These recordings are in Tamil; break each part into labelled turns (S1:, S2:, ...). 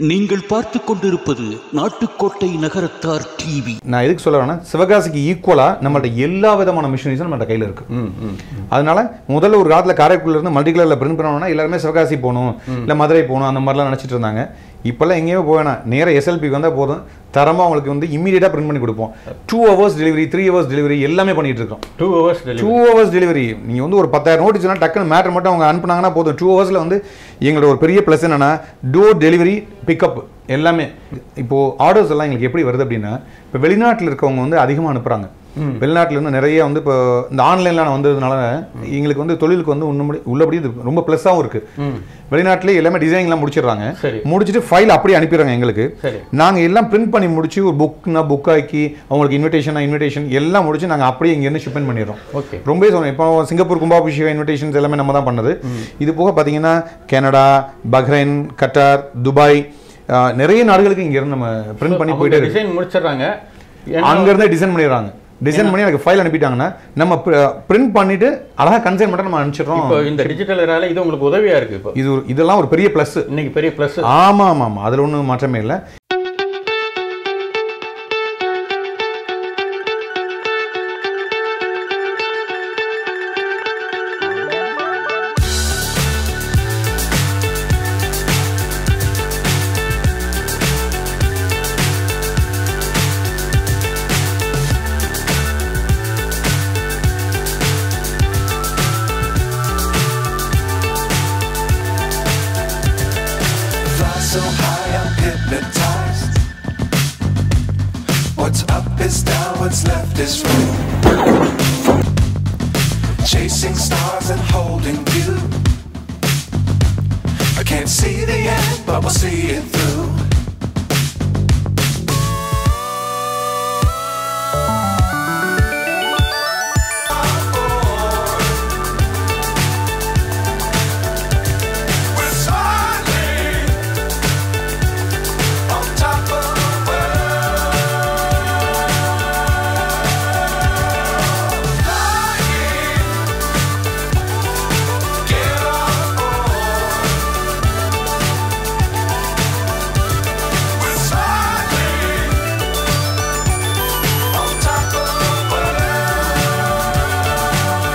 S1: நீங்கள் பார்த்து கொண்டிருப்பது நாட்டுக்கோட்டை நகரத்தார் டிவி
S2: நான் எதுக்கு சொல்ல வரேன்னா சிவகாசிக்கு ஈக்குவலாக நம்மள்ட்ட எல்லா விதமான மிஷினரிஸும் நம்மள்ட்ட கையில் இருக்கு அதனால முதல்ல ஒரு காலத்தில் காரைக்குடில இருந்து மல்டி கலரில் பிரிண்ட் பண்ணணும்னா எல்லாருமே சிவகாசி போகணும் இல்லை மதுரை போகணும் அந்த மாதிரிலாம் நினச்சிட்டு இருந்தாங்க இப்போல்லாம் எங்கேயுமே போவேணா நேராக எஸ்எல்பிக்கு வந்தால் போதும் தரமாக உங்களுக்கு வந்து இம்மீடியட்டாக பிரிண்ட் பண்ணி கொடுப்போம் two hours delivery three hours delivery எல்லாமே பண்ணிட்டு இருக்கோம்
S3: two hours delivery
S2: two hours delivery நீங்கள் வந்து ஒரு பத்தாயிரம் நோட்டீஸ்னா டக்குன்னு மேட்டர் மட்டும் அவங்க அனுப்புனாங்கன்னா போதும் டூ ஹவர்ஸில் வந்து எங்களோட ஒரு பெரிய ப்ளஸ் என்னன்னா டோர் டெலிவரி பிக்கப் எல்லாமே இப்போது ஆர்டர்ஸ் எல்லாம் எங்களுக்கு எப்படி வருது அப்படின்னா இப்போ வெளிநாட்டில் இருக்கவங்க வந்து அதிகமாக அனுப்புகிறாங்க வெளிநாட்டுல இருந்து நிறைய வந்து இப்போ இந்த ஆன்லைன்லாம் வந்ததுனால எங்களுக்கு வந்து தொழிலுக்கு வந்து உன்னபடி உள்ளபடி இது ரொம்ப ப்ளஸ்ஸாகவும் இருக்குது வெளிநாட்டிலே எல்லாமே டிசைன்லாம் முடிச்சிடுறாங்க
S3: சரி.
S2: முடிச்சுட்டு ஃபைல் அப்படியே அனுப்பிடுறாங்க எங்களுக்கு
S3: சரி.
S2: நாங்கள் எல்லாம் பிரிண்ட் பண்ணி முடிச்சு ஒரு புக்னா புக் ஆக்கி அவங்களுக்கு இன்விடேஷனா இன்விடேஷன் எல்லாம் முடிச்சு நாங்கள் அப்படியே இங்கேருந்து ஷிப்மெண்ட் பண்ணிடுறோம்
S3: ஓகே
S2: ரொம்பவே சொன்னேன் இப்போ சிங்கப்பூர் கும்பாபிஷேக இன்விடேஷன்ஸ் எல்லாமே நம்ம தான் பண்ணது இது போக பார்த்தீங்கன்னா கனடா பஹ்ரைன் கட்டார் துபாய் ஆஹ், நிறைய நாடுகளுக்கு இங்க இருந்து நம்ம பிரிண்ட் பண்ணி போயிட்டே இருக்கு
S3: டிசைன் முடிச்சிடுறாங்க ஏன்னா-
S2: அங்க இருந்தே டிசைன் பண்ணிடுறாங்க டிசைன் பண்ணி எனக்கு ஃபைல் அனுப்பிட்டாங்கன்னா நம்ம பிரிண்ட் பண்ணிட்டு அழகா கன்சைன் மட்டும் நம்ம அனுப்பிச்சிடுறோம்
S3: இப்போ இந்த டிஜிட்டல் எரால இது உங்களுக்கு உதவியா இருக்கு இப்போ
S2: இது ஒரு இதெல்லாம் ஒரு பெரிய ப்ளஸ்
S3: இன்னைக்கு பெரிய ப்ளஸ்
S2: ஆமா ஆமா ஆமா அதுல ஒன்றும் மாற்றமே இல்லை
S4: Fly so high, I'm hypnotized. What's up is down, what's left is right. Chasing stars and holding you. I can't see the end, but we'll see it through. We're soaring on top of the world. Flying, get on board. We're soaring on top of the world.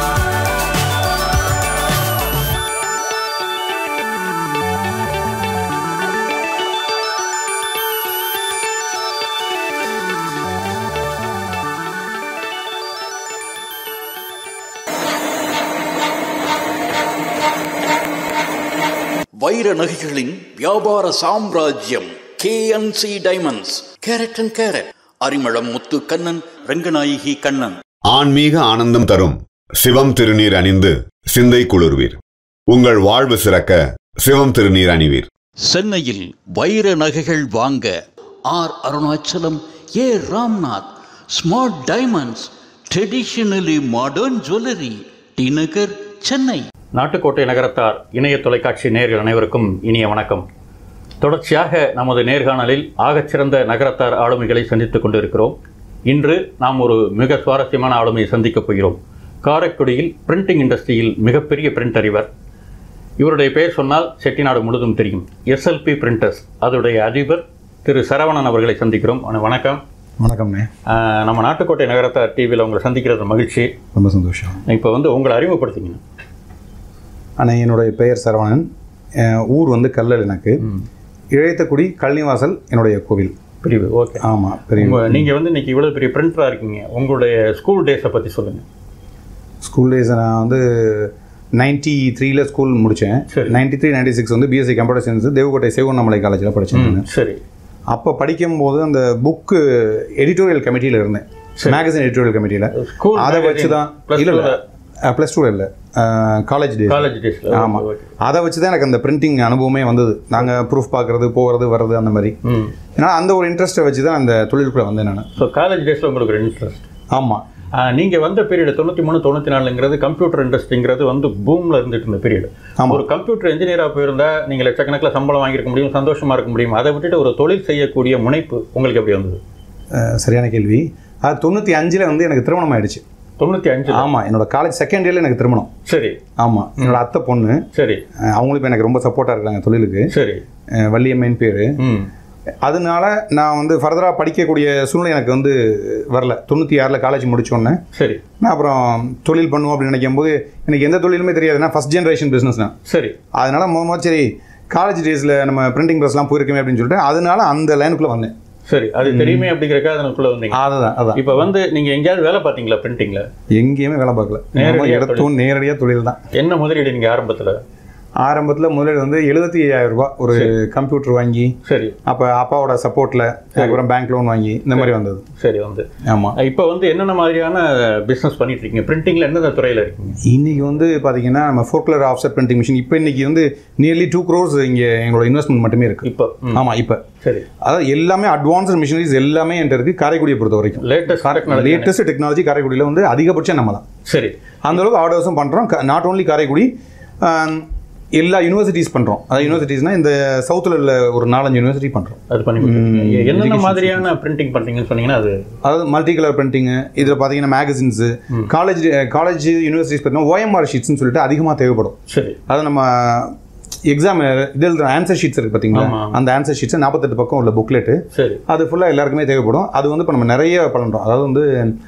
S1: வைர நகைகளின் வியாபார சாம்ராஜ்யம் KNC diamonds carat and carat Arimalam Muthu Kannan Ranganayaki Kannan
S5: ஆன்மீக ஆனந்தம் தரும் சிவம் திருநீர் அணிந்து சிந்தை குளிர்வீர் உங்கள் வாழ்வு சிறக்க சிவம் திருநீர் அணிவீர்
S1: சென்னையில் வைர நகைகள் வாங்க R Arunachalam A Ramnath smart diamonds traditionally modern jewellery T Nagar Chennai
S3: Nattukottai Nagarathar இணைய தொலைக்காட்சி நேயர்கள் அனைவருக்கும் இனிய வணக்கம் தொடர்ச்சியாக நமது நேர்காணலில் ஆகச்சிறந்த நகரத்தார் ஆளுமைகளை சந்தித்துக் கொண்டிருக்கிறோம் இன்று நாம் ஒரு மிக சுவாரஸ்யமான ஆளுமையை சந்திக்கப் போகிறோம் காரைக்குடியில் பிரிண்டிங் இண்டஸ்ட்ரியில் மிகப்பெரிய பிரிண்ட் அறிவர் இவருடைய பெயர் சொன்னால் செட்டிநாடு முழுதும் தெரியும் எஸ்எல்பி பிரிண்டர்ஸ் அதோடைய அதிபர் திரு சரவணன் அவர்களை சந்திக்கிறோம் வண- வணக்கம்
S2: வணக்கம்ண்ணே
S3: ஆஹ், நம்ம நாட்டுக்கோட்டை நகரத்தார் டிவியில் உங்களை சந்திக்கிறது மகிழ்ச்சி
S2: ரொம்ப சந்தோஷம்
S3: இப்போ வந்து உங்களை அறிமுகப்படுத்திக்கணும்
S2: ஆனால் என்னுடைய பெயர் சரவணன் அஹ் ஊர் வந்து கல்லல் எனக்கு இழைத்தக்குடி கழனிவாசல் என்னுடைய கோவில்
S3: பிரிவு ஓகே
S2: ஆமாம் பெரிய
S3: உங்க நீங்க வந்து இன்னைக்கு இவ்வளவு பெரிய பிரிண்டரா இருக்கீங்க உங்களுடைய ஸ்கூல் டேஸை பத்தி சொல்லுங்க
S2: ஸ்கூல் டேஸ் நான் வந்து நைன்டி த்ரீல ஸ்கூல் முடித்தேன்
S3: சரி.
S2: நைன்டி த்ரீ நைன்டி சிக்ஸ் வந்து BSc computer science Devakottai Sevannamalai காலேஜில் படித்தேன் நான்
S3: சரி
S2: அப்போ படிக்கும்போது அந்த புக்கு எடிட்டோரியல் கமிட்டியில் இருந்தேன் மேகசின் எடிட்டோரியல் கமிட்டியில்
S3: ஸ்கூல்
S2: அதை வச்சு தான்
S3: Plus
S2: இல்லை
S3: two
S2: இல்லை ப்ளஸ் டூவில் இல்லை காலேஜ் டேஸ்
S3: காலேஜ் டேஸ்ல
S2: ஆமாம் அதை வச்சு தான் எனக்கு அந்த பிரிண்டிங் அனுபவமே வந்தது நாங்கள் ப்ரூஃப் பார்க்குறது போகிறது வர்றது அந்த மாதிரி
S3: ம்
S2: ஏன்னா அந்த ஒரு இன்ட்ரெஸ்ட்டை வச்சு தான் அந்த தொழிலுக்குள்ளே வந்தேன் நான்
S3: ஸோ காலேஜ் டேஸ்ல உங்களுக்கு ஒரு இன்ட்ரெஸ்ட்
S2: ஆமாம்
S3: நீங்க வந்த பீரியட் தொண்ணூத்தி மூணு தொண்ணூத்தி நாலுங்கிறது கம்ப்யூட்டர் இண்டஸ்ட்ரிங்கிறது வந்து பூம்ல இருந்துட்டு இருந்த பீரியட்
S2: ஆமா.
S3: ஒரு கம்ப்யூட்டர் இன்ஜினியரா போயிருந்தா நீங்க லட்சக்கணக்கில் சம்பளம் வாங்கியிருக்க முடியும் சந்தோஷமா இருக்க முடியும் அதை விட்டுட்டு ஒரு தொழில் செய்யக்கூடிய முனைப்பு உங்களுக்கு எப்படி வந்தது
S2: அஹ் சரியான கேள்வி அது தொண்ணூற்றி அஞ்சில் வந்து எனக்கு திருமணம் ஆயிடுச்சு
S3: தொண்ணூத்தி அஞ்சு
S2: ஆமாம் என்னோட காலேஜ் செகண்ட் இயரில் எனக்கு திருமணம்
S3: சரி
S2: ஆமாம் என்னோட அத்தை பொண்ணு
S3: சரி
S2: அஹ் அவங்களும் இப்ப எனக்கு ரொம்ப சப்போர்ட்டாக இருக்காங்க தொழிலுக்கு
S3: சரி
S2: அஹ் வள்ளியம்மைன்னு பேர்
S3: ம்
S2: அதனால நான் வந்து ஃபர்தராக படிக்கக்கூடிய சூழ்நிலை எனக்கு வந்து வரல தொண்ணூற்றி ஆறில் காலேஜ் முடிச்சோன்னே
S3: சரி
S2: நான் அப்புறம் தொழில் பண்ணுவோம் அப்படின்னு நினைக்கும் போது எனக்கு எந்த தொழிலுமே தெரியாதுன்னா ஃபஸ்ட் ஜென்ரேஷன் பிஸ்னஸ் தான்
S3: சரி
S2: அதனால முத முத சரி காலேஜ் டேஸில் நம்ம பிரிண்டிங் ப்ரெஸ்லாம் போயிருக்கோமே அப்படின்னு சொல்லிட்டு அதனால அந்த லைனுக்குள்ளே வந்தேன்
S3: சரி அது தெரியுமே அப்படிங்கறக்கா அதனுக்குள்ள வந்தீங்க
S2: அதுதான் அதான்
S3: இப்போ வந்து நீங்க எங்கேயாவது வேலை பார்த்தீங்களா பிரிண்டிங்ல
S2: எங்கேயுமே வேலை பார்க்கல
S3: நேரடியா
S2: எடுத்தும் நேரடியாக தொழில் தான்
S3: என்ன முதலீடு நீங்க ஆரம்பத்துல
S2: ஆரம்பத்தில் முதலீடு வந்து எழுபத்தி ஐயாயிரம் ரூபாய் ஒரு கம்ப்யூட்டர் வாங்கி
S3: சரி
S2: அப்போ அப்பாவோட சப்போர்ட்டில் அதுக்கப்புறம் பேங்க் லோன் வாங்கி இந்த மாதிரி வந்தது
S3: சரி வந்து
S2: ஆமாம்
S3: இப்போ வந்து என்னென்ன மாதிரியான பிசினஸ் பண்ணிட்டு இருக்கீங்க பிரிண்டிங்ல எந்தெந்த துறையில இருக்கீங்க
S2: இன்னைக்கு வந்து பார்த்தீங்கன்னா நம்ம ஃபோர்குலர் ஆஃப்செட் பிரிண்டிங் மிஷின் இப்போ இன்னைக்கு வந்து நியர்லி டூ க்ரோர்ஸ் இங்கே எங்களோட இன்வெஸ்ட்மெண்ட் மட்டுமே இருக்கு
S3: இப்போ ம்,
S2: ஆமாம் இப்போ
S3: சரி
S2: அதாவது எல்லாமே அட்வான்ஸ்டு மிஷினரிஸ் எல்லாமே என்கிட்ட இருக்கு காரைக்குடியை பொறுத்த வரைக்கும்
S3: லேட்டஸ்ட் டெக்னாலஜி
S2: லேட்டஸ்ட் டெக்னாலஜி காரைக்குடியில் வந்து அதிகபட்சம் நம்ம தான்
S3: சரி
S2: அந்த அளவுக்கு ஆர்டர்ஸும் பண்ணுறோம் நாட் ஓன்லி காரைக்குடி ஆம், எல்லா யூனிவர்சிட்டிஸ் பண்ணுறோம் அதாவது யூனிவர்சிட்டிஸ்னா இந்த சவுத்தில் உள்ள ஒரு நாலஞ்சு யூனிவர்சிட்டி பண்ணுறோம்
S3: அது பண்ணி கொடுத்துருக்கீங்க. என்னென்ன மாதிரியான பிரிண்டிங் பண்றீங்கன்னு சொன்னீங்கன்னா அது
S2: அதாவது மல்டி கலர் பிரிண்டிங்கு இதில் பார்த்தீங்கன்னா மேகசின்ஸு காலேஜ் காலேஜ் யூனிவர்சிட்டிஸ் பார்த்தீங்கன்னா ஓஎம்ஆர் ஷீட்ஸ்னு சொல்லிட்டு அதிகமாக தேவைப்படும்
S3: சரி
S2: அது நம்ம எக்ஸாம் இதில் ஆன்சர் ஷீட்ஸ் இருக்கு பார்த்தீங்களா
S3: ஆமா.
S2: அந்த ஆன்சர் ஷீட்ஸ் நாற்பத்தெட்டு பக்கம் உள்ள புக்லெட்டு
S3: சரி
S2: அது ஃபுல்லாக எல்லாருக்குமே தேவைப்படும் அது வந்து இப்போ நம்ம நிறைய பண்ணுறோம் அதாவது வந்து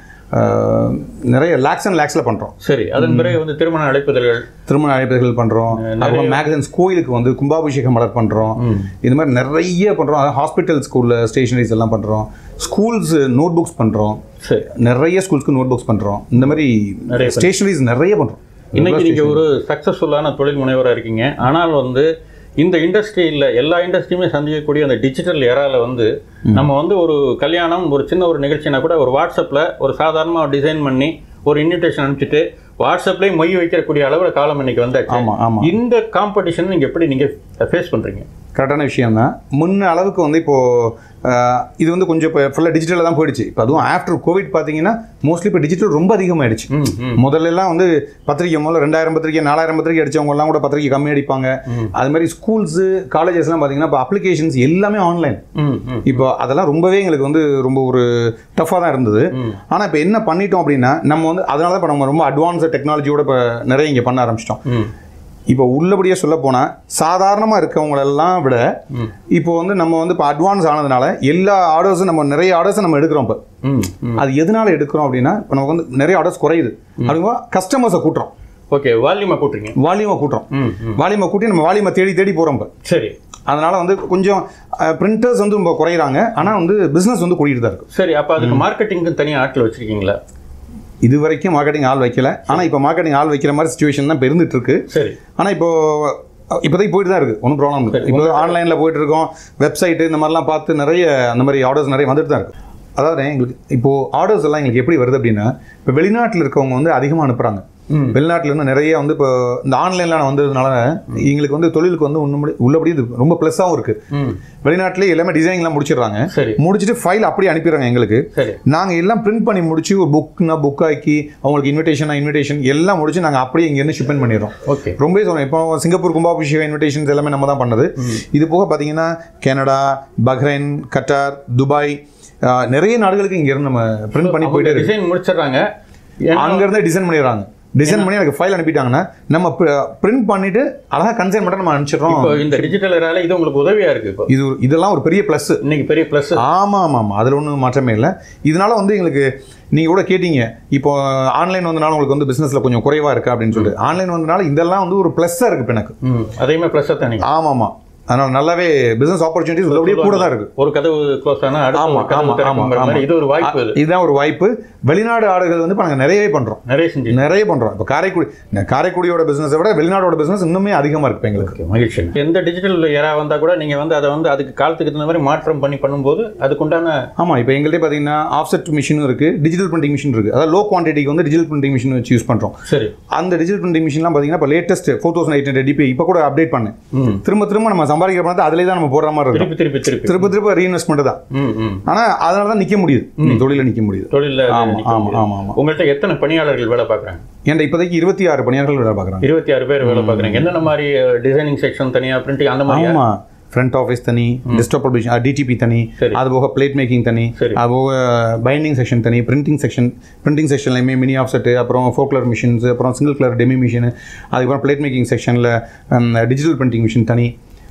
S2: ஆஹ், நிறைய லேக்ஸ் அண்ட் லேக்ஸில் பண்ணுறோம்
S3: சரி அதன் பிறகு வந்து திருமண அழைப்புதல்கள்
S2: திருமண அழைப்புகள் பண்ணுறோம் அப்புறம் மேகசின்ஸ் கோயிலுக்கு வந்து கும்பாபிஷேகம் மலர் பண்ணுறோம் இது மாதிரி நிறைய பண்ணுறோம் அதாவது ஹாஸ்பிட்டல் ஸ்கூலில் ஸ்டேஷனரிஸ் எல்லாம் பண்ணுறோம் ஸ்கூல்ஸ் நோட் புக்ஸ் பண்ணுறோம்
S3: சரி
S2: நிறைய ஸ்கூல்ஸ்க்கு நோட் புக்ஸ் பண்ணுறோம் இந்த மாதிரி
S3: நிறைய
S2: ஸ்டேஷனரிஸ் நிறைய பண்ணுறோம்
S3: இன்னைக்கு நீங்க ஒரு சக்சஸ்ஃபுல்லான தொழில் முனைவராக இருக்கீங்க ஆனால் வந்து இந்த இண்டஸ்ட்ரியில் எல்லா இண்டஸ்ட்ரியுமே சந்திக்கக்கூடிய அந்த டிஜிட்டல் எரால வந்து நம்ம வந்து ஒரு கல்யாணம் ஒரு சின்ன ஒரு நிகழ்ச்சினா கூட ஒரு வாட்ஸ்அப்பில் ஒரு சாதாரணமாக டிசைன் பண்ணி ஒரு இன்விடேஷன் அனுப்பிச்சிட்டு வாட்ஸ்அப்லேயே மொய் வைக்கக்கூடிய அளவில் காலம் இன்னைக்கு வந்தாச்சு
S2: ஆமாம் ஆமாம்
S3: இந்த காம்படிஷன் நீங்க எப்படி நீங்க ஃபேஸ் பண்றீங்க
S2: கரெக்டான விஷயம் தான் முன்ன அளவுக்கு வந்து இப்போது இது வந்து கொஞ்சம் இப்போ ஃபுல்லாக டிஜிட்டலாக தான் போயிடுச்சு இப்போ அதுவும் ஆஃப்டர் கோவிட் பார்த்தீங்கன்னா மோஸ்ட்லி இப்போ டிஜிட்டல் ரொம்ப அதிகமாகிடுச்சு
S3: ம் ம்
S2: முதல்ல எல்லாம் வந்து பத்திரிக்கை முதல்ல ரெண்டாயிரம் பத்திரிக்கை நாலாயிரம் பத்திரிக்கை அடிச்சவங்க எல்லாம் கூட பத்திரிக்கை கம்மி அடிப்பாங்க அது மாதிரி ஸ்கூல்ஸு காலேஜஸ்லாம் பார்த்தீங்கன்னா இப்போ அப்ளிகேஷன்ஸ் எல்லாமே ஆன்லைன்
S3: ம் ம்
S2: இப்போ அதெல்லாம் ரொம்பவே எங்களுக்கு வந்து ரொம்ப ஒரு டஃப்பாக தான் இருந்தது ஆனால் இப்போ என்ன பண்ணிட்டோம் அப்படின்னா நம்ம வந்து அதனால தான் இப்போ நம்ம ரொம்ப அட்வான்ஸ் டெக்னாலஜியோட இப்போ நிறைய இங்கே பண்ண ஆரம்பிச்சிட்டோம்
S3: ம்
S2: இப்போ உள்ளபடியே சொல்ல போனால் சாதாரணமாக இருக்கவங்களெல்லாம் விட இப்போ வந்து நம்ம வந்து இப்போ அட்வான்ஸ் ஆனதுனால எல்லா ஆர்டர்ஸும் நம்ம நிறைய ஆர்டர்ஸை நம்ம எடுக்கிறோம் இப்போ
S3: ம் ம்
S2: அது எதனால எடுக்கிறோம் அப்படின்னா இப்போ நமக்கு வந்து நிறைய ஆர்டர்ஸ் குறையுது அப்படிங்கும்போது கஸ்டமர்ஸை கூட்டுறோம்
S3: ஓகே வால்யூமா கூட்டுறீங்க
S2: வால்யூமை கூட்டுறோம்
S3: ம் ம்
S2: வால்யூமை கூட்டி நம்ம வால்யூமை தேடி தேடி போகிறோம் இப்போ
S3: சரி
S2: அதனால வந்து கொஞ்சம் பிரிண்டர்ஸ் வந்து ரொம்ப குறையிறாங்க ஆனால் வந்து பிஸ்னஸ் வந்து கூட்டிகிட்டு தான் இருக்கு
S3: சரி அப்போ அதுக்கு மார்க்கெட்டிங்க்கு தனியாக ஆட்கள் வச்சிருக்கீங்களா
S2: இது வரைக்கும் மார்க்கெட்டிங் ஆள் வைக்கல ஆனால் இப்போ மார்க்கெட்டிங் ஆள் வைக்கிற மாதிரி சுச்சுவேஷன் தான் இப்போ இருந்துட்டு இருக்கு
S3: சரி
S2: ஆனால் இப்போ இப்போதைக்கு போயிட்டு தான் இருக்குது ஒன்றும் ப்ராப்ளம் இல்லை இப்போ ஆன்லைனில் போயிட்டு இருக்கோம் வெப்சைட்டு இந்த மாதிரிலாம் பார்த்து நிறைய அந்த மாதிரி ஆர்டர்ஸ் நிறைய வந்துட்டு தான் இருக்கு அதாவது எங்களுக்கு இப்போது ஆர்டர்ஸ் எல்லாம் எங்களுக்கு எப்படி வருது அப்படின்னா இப்போ வெளிநாட்டில் இருக்கவங்க வந்து அதிகமாக அனுப்புகிறாங்க வெளிநாட்டுல இருந்து நிறைய வந்து இப்போ இந்த ஆன்லைன்லாம் வந்ததுனால எங்களுக்கு வந்து தொழிலுக்கு வந்து உண்மை உள்ளபடி இது ரொம்ப ப்ளஸ்ஸாகவும் இருக்கு
S3: ம்
S2: வெளிநாட்டிலே எல்லாமே டிசைனிங்லாம் முடிச்சிடுறாங்க
S3: சரி
S2: முடிச்சுட்டு ஃபைல் அப்படியே அனுப்பிடுறாங்க எங்களுக்கு
S3: சரி
S2: நாங்கள் எல்லாம் பிரிண்ட் பண்ணி முடிச்சு ஒரு புக்னா புக் ஆக்கி அவங்களுக்கு இன்விடேஷனா இன்விடேஷன் எல்லாம் முடிச்சு நாங்கள் அப்படியே இங்கேருந்து ஷிப்மெண்ட் பண்ணிடுறோம்
S3: ஓகே
S2: ரொம்பவே சொல்றேன் இப்போ சிங்கப்பூர் கும்பாபிஷேக இன்விடேஷன்ஸ் எல்லாமே நம்ம தான் பண்ணது இது போக பார்த்தீங்கன்னா கனடா பஹ்ரைன் கட்டார் துபாய் ஆஹ், நிறைய நாடுகளுக்கு இங்கேருந்து நம்ம பிரிண்ட் பண்ணி போயிட்டே இருக்கு
S3: டிசைன் முடிச்சிடுறாங்க ஏன்னா-
S2: அங்கேருந்து டிசைன் பண்ணிடுறாங்க டிசைன் பண்ணி எனக்கு ஃபைல் அனுப்பிட்டாங்கன்னா நம்ம பிரிண்ட் பண்ணிட்டு அழகாக கன்சைன் மட்டும் நம்ம அனுப்பிச்சிடுறோம்
S3: இப்போ இந்த டிஜிட்டல் எரால இது உங்களுக்கு உதவியா இருக்கு இப்போ
S2: இது இதெல்லாம் ஒரு பெரிய ப்ளஸ்
S3: இன்னைக்கு பெரிய ப்ளஸ்
S2: ஆமாம் ஆமாம் ஆமாம் அதில் ஒன்றும் மாற்றமே இல்லை இதனால வந்து எங்களுக்கு நீங்கள் கூட கேட்டீங்க இப்போ ஆன்லைன் வந்தனால உங்களுக்கு வந்து பிஸ்னஸில் கொஞ்சம் குறைவாக இருக்கா அப்படின்னு சொல்லிட்டு ஆன்லைன் வந்தனால இதெல்லாம் வந்து ஒரு ப்ளஸ்ஸாக இருக்குது இப்போ எனக்கு
S3: ம் அதையுமே ப்ளஸ் தான் நீங்க
S2: ஆமாம் ஆமாம் அதனால் நல்லாவே பிஸ்னஸ் ஆப்பர்ச்சுனிட்டிஸ் உள்ளபடியே கூட தான் இருக்குது
S3: ஒரு கதவு க்ளோஸ் ஆனா அடுத்த
S2: ஆமா,
S3: ஒரு கதவு
S2: ஆமா,
S3: திறக்குங்கிற
S2: ஆமா,
S3: மாதிரி
S2: ஆமா.
S3: இது ஒரு வாய்ப்பு இது
S2: இதுதான் ஒரு வாய்ப்பு வெளிநாடு ஆடுகள் வந்து இப்போ நாங்கள் நிறையவே பண்ணுறோம்
S3: நிறைய செஞ்சு
S2: நிறைய பண்ணுறோம் இப்போ காரைக்குடி இந்த காரைக்குடியோட பிஸ்னஸை விட வெளிநாடோட பிஸ்னஸ் இன்னுமே அதிகமாக இருக்கு இப்போ எங்களுக்கு
S3: ஓகே மகிழ்ச்சி எந்த டிஜிட்டல் எரா வந்தா கூட நீங்க வந்து அதை வந்து அதுக்கு காலத்துக்கு தகுந்த மாதிரி மாற்றம் பண்ணி பண்ணும்போது அதுக்குண்டான
S2: ஆமாம் இப்போ எங்கள்கிட்ட பார்த்தீங்கன்னா ஆஃப்செட் மிஷினும் இருக்குது டிஜிட்டல் பிரிண்டிங் மிஷின் இருக்குது அதாவது லோ குவான்டிட்டிக்கு வந்து டிஜிட்டல் பிரிண்டிங் மிஷின் வச்சு யூஸ் பண்ணுறோம்
S3: சரி
S2: அந்த டிஜிட்டல் பிரிண்டிங் மிஷின்லாம் பார்த்தீங்கன்னா இப்போ latest four thousand eight hundred DP இப்போ கூட அப்டேட் பண்ணேன்
S3: ம்
S2: திரும்ப திரும்ப நம்ம சம்பாதிக்கிற பணத்தை அதிலே தான் நம்ம போடுற மாதிரி இருக்கும்
S3: திருப்பி திருப்பி திருப்பி
S2: திரும்ப திரும்ப ரீஇன்வெஸ்ட்மெண்ட் தான்
S3: ம் ம்
S2: ஆனால் அதனால தான் நிற்க முடியுது தொழிலில் நிற்க முடியுது
S3: தொழில
S2: ஆமா,
S3: நிக்க
S2: ஆமா,
S3: முடியாது.
S2: ஆமா, ஆமா.
S3: உங்கள்ட்ட எத்தனை பணியாளர்கள் வேலை பார்க்குறாங்க
S2: என்கிட்ட இப்போதைக்கு இருபத்தி ஆறு பணியாளர்கள் வேலை பார்க்குறாங்க
S3: இருபத்தி ஆறு பேர் வேலை பார்க்குறாங்க என்னென்ன மாதிரி டிசைனிங் செக்ஷன் தனியா பிரிண்டிங் அந்த மாதிரி
S2: ஆமாம் ஃப்ரண்ட் ஆஃபீஸ் தனி டெஸ்க்டாப் பப்ளிஷன் டிடிபி தனி
S3: சரி.
S2: அது போக பிளேட் மேக்கிங் தனி
S3: சரி.
S2: அது போக பைண்டிங் செக்ஷன் தனி பிரிண்டிங் செக்ஷன் பிரிண்டிங் செக்ஷன்லையுமே மினி ஆஃப்செட்டு அப்புறம் ஃபோர் கலர் மிஷின்ஸ் அப்புறம் சிங்கிள் கலர் டெமி மிஷின் அதுக்கப்புறம் பிளேட் மேக்கிங் செக்ஷனில் டிஜிட்டல் பிரிண்டிங் மிஷின் தனி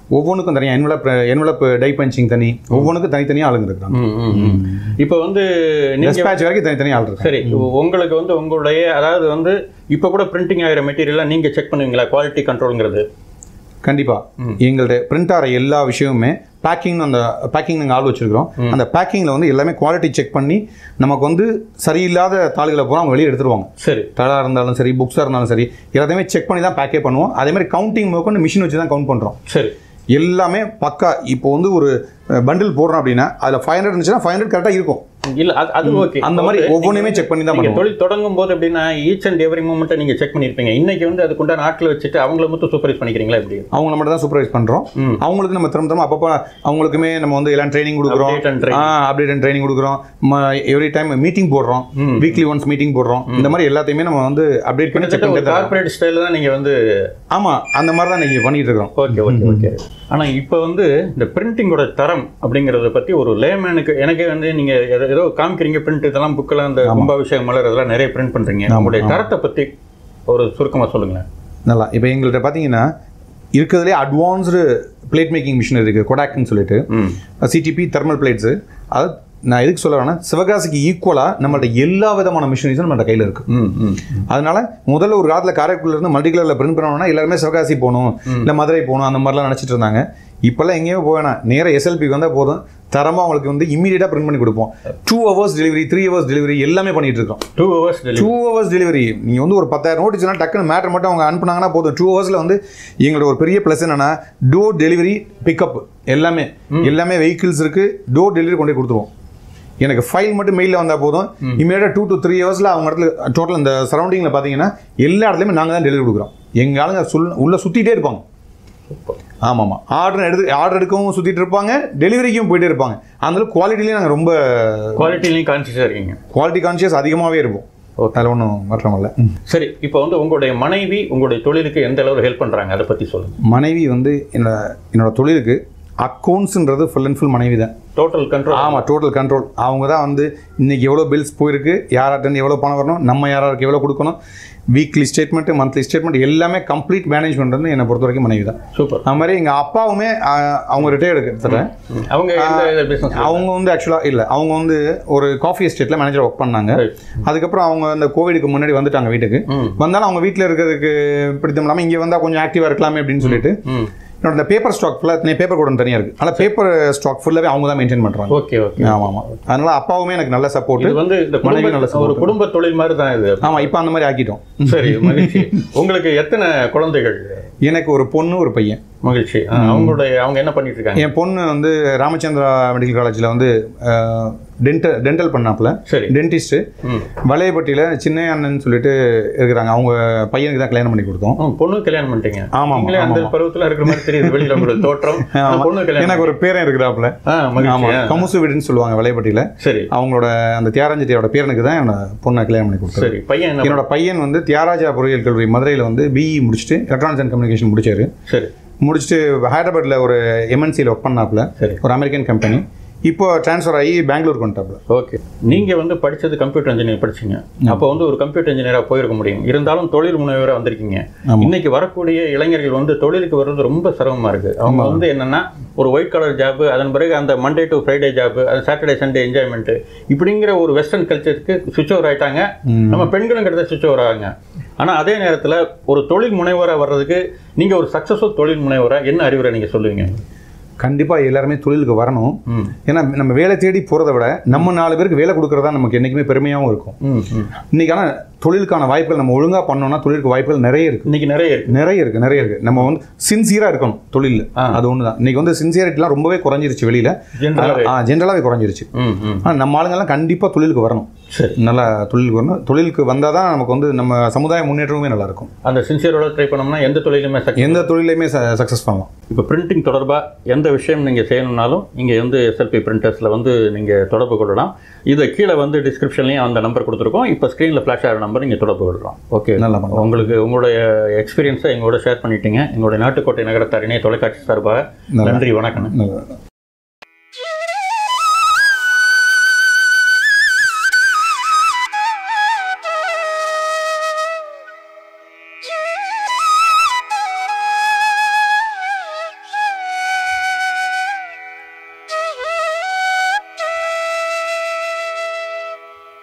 S2: ஒவ்வொன்றுக்கும் தனியாக என்வலப் என்வலப் டை பஞ்சிங் தனி ஒவ்வொன்றுக்கும் தனித்தனியாக ஆளுங்க இருக்காங்க
S3: ம், ம், ம். இப்போ வந்து நீங்க
S2: டெஸ்பேட்ச் வரைக்கும் தனித்தனியாக ஆள் இருக்காங்க
S3: சரி உங்களுக்கு வந்து உங்களுடைய அதாவது வந்து இப்போ கூட பிரிண்டிங் ஆகிற மெட்டீரியல்லாம் நீங்க செக் பண்ணுவீங்களா குவாலிட்டி கண்ட்ரோலுங்கிறது
S2: கண்டிப்பாக எங்களுடைய பிரிண்ட் ஆகிற எல்லா விஷயமுமே பேக்கிங் அந்த பேக்கிங் நாங்கள் ஆள் வச்சிருக்கிறோம் அந்த பேக்கிங்கில் வந்து எல்லாமே குவாலிட்டி செக் பண்ணி நமக்கு வந்து சரியில்லாத தாள்களை பூரா அவங்க வெளியே எடுத்துருவாங்க
S3: சரி
S2: தடாக இருந்தாலும் சரி புக்ஸாக இருந்தாலும் சரி எல்லாத்தையுமே செக் பண்ணி தான் பேக்கே பண்ணுவோம் அதே மாதிரி கவுண்டிங் முதற்கொண்டு மிஷின் வச்சு தான் கவுண்ட் பண்ணுறோம்
S3: சரி
S2: எல்லாமே பக்கா இப்போ வந்து ஒரு பண்டில் போடுறோம் அப்படின்னா அதில் ஃபைவ் ஹண்ட்ரட் இருந்துச்சுன்னா ஃபைவ் ஹண்ட்ரட் கரெக்டாக இருக்கும்
S3: இல்ல அது அது ஓகே
S2: அந்த மாதிரி ஒவ்வொன்றுமே செக் பண்ணி தான்
S3: நீங்க
S2: பண்ணுவோம்
S3: தொழில் தொடங்கும் போது எப்படின்னா ஈச் அண்ட் எவ்ரி மூமெண்ட்டை நீங்க செக் பண்ணிருப்பீங்க இன்னைக்கு வந்து அதுக்குண்டான ஆட்களை வச்சுட்டு அவங்கள மட்டும் சூப்பரைஸ் பண்ணிக்கிறீங்களா எப்படி
S2: அவங்கள மட்டும் தான் சூப்பர்வைஸ் பண்ணுறோம்
S3: ம்.
S2: அவங்களுக்கு நம்ம திரும்ப திரும்ப அப்பப்போ அவங்களுக்குமே நம்ம வந்து எல்லாம் ட்ரைனிங் கொடுக்குறோம்
S3: Update and training.
S2: Update and training கொடுக்குறோம் எவ்ரி டைம் மீட்டிங் போடுறோம் வீக்லி ஒன்ஸ் மீட்டிங் போடுறோம் இந்த மாதிரி எல்லாத்தையுமே நம்ம வந்து அப்டேட் பண்ணி செக்
S3: கிட்டத்தட்ட ஒரு
S2: பண்ணிட்டு தான்
S3: கார்பரேட் ஸ்டைல தான் நீங்க வந்து
S2: ஆமாம் அந்த மாதிரி தான் நீங்கள் பண்ணிட்டு இருக்கோம்
S3: ஓகே ஓகே ஓகே ஆனா இப்போ வந்து இந்த பிரிண்டிங்கோட தரம் அப்படிங்கறத பத்தி ஒரு லேமேனுக்கு எனக்கே வந்து நீங்க ஏதோ- ஏதோ காமிக்கிறீங்க பிரிண்ட் இதெல்லாம் புக்கெல்லாம் இந்த கும்பாபிஷேகம் மலர் இதெல்லாம் நிறைய பிரிண்ட் பண்றீங்க உங்களுடைய தரத்தை பத்தி ஒரு சுருக்கமா சொல்லுங்களேன்
S2: நல்லா இப்போ எங்கள்கிட்ட பார்த்தீங்கன்னா இருக்கிறதுலே அட்வான்ஸ்டு பிளேட் மேக்கிங் மிஷின் இருக்குது கொடாக்னு சொல்லிட்டு
S3: ம்
S2: சிடிபி தெர்மல் பிளேட்ஸு அது நான் எதுக்கு சொல்ல வேணா சிவகாசிக்கு ஈக்குவலாக நம்மள்ட்ட எல்லா விதமான மிஷினரிஸும் நம்மள்ட்ட கையில் இருக்கு
S3: ம் ம்
S2: அதனால முதல்ல ஒரு காலத்தில் காரைக்குடில இருந்து மல்டி கலரில் பிரிண்ட் பண்ணணும்னா எல்லாருமே சிவகாசி போகணும் இல்லை மதுரை போகணும் அந்த மாதிரிலாம் நினச்சிட்டு இருந்தாங்க இப்போல்லாம் எங்கேயோ போவேணாம் நேராக எஸ்எல்பிக்கு வந்தால் போதும் தரமாக அவங்களுக்கு வந்து இமீடியட்டாக பிரிண்ட் பண்ணி கொடுப்போம் two hours delivery three hours delivery எல்லாமே பண்ணிட்டு இருக்கோம்
S3: two hours delivery
S2: two hours delivery நீங்கள் வந்து ஒரு பத்தாயிரம் நோட்டீஸ்னா டக்குன்னு மேட்டர் மட்டும் அவங்க அனுப்புனாங்கன்னா போதும் டூ ஹவர்ஸில் வந்து எங்களோட ஒரு பெரிய ப்ளஸ் என்னன்னா டோர் டெலிவரி பிக்கப் எல்லாமே எல்லாமே வெஹிக்கிள்ஸ் இருக்கு டோர் டெலிவரி கொண்டு போய் கொடுத்துருவோம் எனக்கு ஃபைல் மட்டும் மெயிலில் வந்தால் போதும் இமீடியட்டாக டூ டு த்ரீ ஹவர்ஸில் அவங்க இடத்துல டோட்டல் இந்த சரௌண்டிங்கில் பார்த்தீங்கன்னா எல்லா இடத்துலையுமே நாங்கள் தான் டெலிவரி கொடுக்குறோம் எங்கள் ஆளுங்க சொல் உள்ளே சுற்றிட்டே இருப்பாங்க ஆமாம் ஆமாம் ஆர்டர் எடுத்து ஆர்டர் எடுக்கவும் சுற்றிட்டு இருப்பாங்க டெலிவரிக்கும் போயிட்டே இருப்பாங்க அந்த குவாலிட்டிலையும் நாங்கள் ரொம்ப
S3: குவாலிட்டிலையும் கான்சியஸாக இருக்கீங்க
S2: குவாலிட்டி கான்ஷியஸ் அதிகமாகவே இருப்போம் அதில் ஒன்றும் மாற்றம் இல்லை
S3: சரி இப்போ வந்து உங்களுடைய மனைவி உங்களுடைய தொழிலுக்கு எந்த அளவுக்கு ஹெல்ப் பண்றாங்க அதை பத்தி சொல்லுங்க
S2: மனைவி வந்து என்னோட என்னோட தொழிலுக்கு அக்கௌண்ட்ஸுன்றது ஃபுல் அண்ட் ஃபுல் மனைவி தான்
S3: டோட்டல் கண்ட்ரோல்
S2: ஆமாம் டோட்டல் கண்ட்ரோல் அவங்க தான் வந்து இன்னைக்கு எவ்வளோ பில்ஸ் போயிருக்கு யார்கிட்ட எவ்வளோ பணம் வரணும் நம்ம யாராருக்கு எவ்வளோ கொடுக்கணும் வீக்லி ஸ்டேட்மெண்ட் மந்த்லி ஸ்டேட்மெண்ட் எல்லாமே கம்ப்ளீட் மேனேஜ்மெண்ட் வந்து என்னை பொறுத்த வரைக்கும் மனைவி தான்
S3: சூப்பர்
S2: அது மாதிரி எங்கள் அப்பாவுமே ஆஹ், அவங்க ரிட்டையர்டு கிட்டத்தட்ட
S3: அவங்க எந்த பிசினஸ்
S2: அவங்க வந்து ஆக்சுவலாக இல்லை அவங்க வந்து ஒரு காஃபி எஸ்டேட்டில் மேனேஜர் ஒர்க் பண்ணாங்க
S3: Right.
S2: அதுக்கப்புறம் அவங்க அந்த கோவிடுக்கு முன்னாடி வந்துட்டாங்க வீட்டுக்கு
S3: ம்.
S2: வந்தாலும் அவங்க வீட்டில் இருக்கிறதுக்கு பிடித்தம் இல்லாமல் இங்கே வந்தால் கொஞ்சம் ஆக்டிவாக இருக்கலாமே அப்படின்னு சொல்லிட்டு
S3: ம்
S2: என்னோட இந்த பேப்பர் ஸ்டாக் ஃபுல்லாக பேப்பர் கூட தனியாக இருக்குது ஆனால் பேப்பர் ஸ்டாக் ஃபுல்லாகவே அவங்க தான் மெயின்டைன் பண்ணுறாங்க
S3: ஓகே ஓகே
S2: ஆமாம் ஆமாம் அதனால அப்பாவுமே எனக்கு நல்ல சப்போர்ட்
S3: இது வந்து இந்த
S2: மனைவி
S3: குடும்ப
S2: நல்ல
S3: ஒரு
S2: support.
S3: குடும்ப தொழில் மாதிரி தான் இது
S2: ஆமாம் இப்போ அந்த மாதிரி ஆக்கிட்டோம்
S3: சரி மகிழ்ச்சி உங்களுக்கு எத்தனை குழந்தைகள்
S2: எனக்கு ஒரு பொண்ணு ஒரு பையன்
S3: மகிழ்ச்சி ஆ, அவங்களுடைய அவங்க என்ன பண்ணிட்டு இருக்காங்க
S2: என் பொண்ணு வந்து ராமச்சந்திரா மெடிக்கல் காலேஜில் வந்து டென்டல் டென்டல் பண்ணாப்புல
S3: சரி
S2: டென்டிஸ்ட்டு
S3: ம்
S2: வளையப்பட்டியில் சின்ன அண்ணன் சொல்லிட்டு இருக்கிறாங்க அவங்க பையனுக்கு தான் கல்யாணம் பண்ணி கொடுத்தோம்
S3: ஆ, பொண்ணு கல்யாணம் பண்ணிட்டீங்க
S2: ஆமா,
S3: நீங்களே அந்த
S2: ஆமா.
S3: பருவத்துல இருக்கிற மாதிரி தெரியுது வெளியில உங்களுக்கு தோற்றம் ஆ,
S2: ஆமா.
S3: பொண்ணு கல்யாணம்
S2: எனக்கு ஒரு பேரன் இருக்கிறாப்புல
S3: ஆ மகிழ்ச்சி
S2: ஆமாம்
S3: ஆ.
S2: கமுசு வீடுன்னு சொல்லுவாங்க வளையப்பட்டியில்
S3: சரி
S2: அவங்களோட அந்த தியாகராஜியோட பேரனுக்கு தான் என்னோட பொண்ணை கல்யாணம் பண்ணி கொடுத்தேன்
S3: சரி பையன் என்ன
S2: என்னோட பையன் வந்து தியாகராஜா பொறியியல் கல்லூரி மதுரையில் வந்து பிஇ முடிச்சுட்டு எலக்ட்ரானிக்ஸ் அண்ட் கம்யூனிகேஷன் முடிச்சாரு
S3: சரி
S2: முடிச்சுட்டு ஹைதராபாத்தில் ஒரு எம்என்சியில் ஒர்க் பண்ணாப்புல
S3: சரி.
S2: ஒரு அமெரிக்கன் கம்பெனி இப்போ ட்ரான்ஸ்ஃபர் ஆகி பெங்களூருக்கு வந்துட்டாப்புல
S3: ஓகே நீங்க வந்து படிச்சது கம்ப்யூட்டர் இன்ஜினியர் படிச்சீங்க அப்போ வந்து ஒரு கம்ப்யூட்டர் இன்ஜினியரா போயிருக்க முடியும் இருந்தாலும் தொழில் முனைவரா வந்திருக்கீங்க
S2: ஆமா.
S3: இன்னைக்கு வரக்கூடிய இளைஞர்கள் வந்து தொழிலுக்கு வர்றது ரொம்ப சிரமமா இருக்கு அவங்க வந்து என்னன்னா ஒரு ஒயிட் கலர் ஜாப் அதன் பிறகு அந்த மண்டே டு ஃப்ரைடே ஜாப் அது சாட்டர்டே சண்டே என்ஜாய்மெண்ட் இப்படிங்கிற ஒரு வெஸ்டர்ன் கல்ச்சருக்கு சுவிச் ஓவர் ஆயிட்டாங்க நம்ம பெண்களும் கிட்ட சுவிச் ஓவர் ஆகுங்க ஆனா அதே நேரத்துல ஒரு தொழில் முனைவரா வர்றதுக்கு நீங்க ஒரு சக்சஸ்ஃபுல் தொழில் முனைவரா என்ன அறிவுரை நீங்க சொல்லுவீங்க
S2: கண்டிப்பாக எல்லாருமே தொழிலுக்கு வரணும்
S3: ம்
S2: ஏன்னா நம்ம வேலை தேடி போகிறத விட நம்ம நாலு பேருக்கு வேலை கொடுக்குறதா நமக்கு என்றைக்குமே பெருமையாகவும் இருக்கும்
S3: ம் ம்
S2: இன்னைக்கு ஆனால் தொழிலுக்கான வாய்ப்புகள் நம்ம ஒழுங்காக பண்ணோம்னா தொழிலுக்கு வாய்ப்புகள் நிறைய இருக்குது
S3: இன்னைக்கு நிறைய இருக்கு
S2: நிறைய இருக்குது நிறைய இருக்குது நம்ம வந்து சின்சியராக இருக்கணும் தொழிலில்
S3: ஆ.
S2: அது ஒன்று தான் இன்னைக்கு வந்து சின்சியரிட்டிலாம் ரொம்பவே குறைஞ்சிருச்சு வெளியில்
S3: General-ஆவே.
S2: ஆ ஜென்ரலாகவே குறைஞ்சிருச்சு
S3: ம் ம்
S2: ஆனால் நம்ம ஆளுங்கெல்லாம் கண்டிப்பாக தொழிலுக்கு வரணும்
S3: சரி
S2: நல்லா தொழிலுக்கு வரணும் தொழிலுக்கு வந்தால் தான் நமக்கு வந்து நம்ம சமுதாய முன்னேற்றமுமே நல்லா இருக்கும்
S3: அந்த சின்சியரோட ட்ரை பண்ணோம்னா எந்த தொழிலுமே சக்தி
S2: எந்த தொழிலையுமே சக்ஸஸ் பண்ணலாம்
S3: இப்போ பிரிண்டிங் தொடர்பாக எந்த விஷயம் நீங்கள் செய்யணும்னாலும் இங்கே வந்து எஸ்எல்பி பிரிண்டர்ஸில் வந்து நீங்கள் தொடர்பு கொள்ளலாம் இதை கீழே வந்து டிஸ்கிரிப்ஷன்லையும் அந்த நம்பர் கொடுத்துருக்கோம் இப்போ ஸ்க்ரீனில் ஃப்ளாஷ் ஆகிற நம்பர் நீங்கள் தொடர்பு கொள்ளலாம் ஓகே
S2: நல்லா பண்ணலாம்.
S3: உங்களுக்கு உங்களுடைய எக்ஸ்பீரியன்ஸை எங்களோட ஷேர் பண்ணிட்டீங்க எங்களுடைய நாட்டுக்கோட்டை நகரத்தார் இணைய தொலைக்காட்சி சார்பாக
S2: நல்லா.
S3: நன்றி வணக்கம்
S2: நல்லா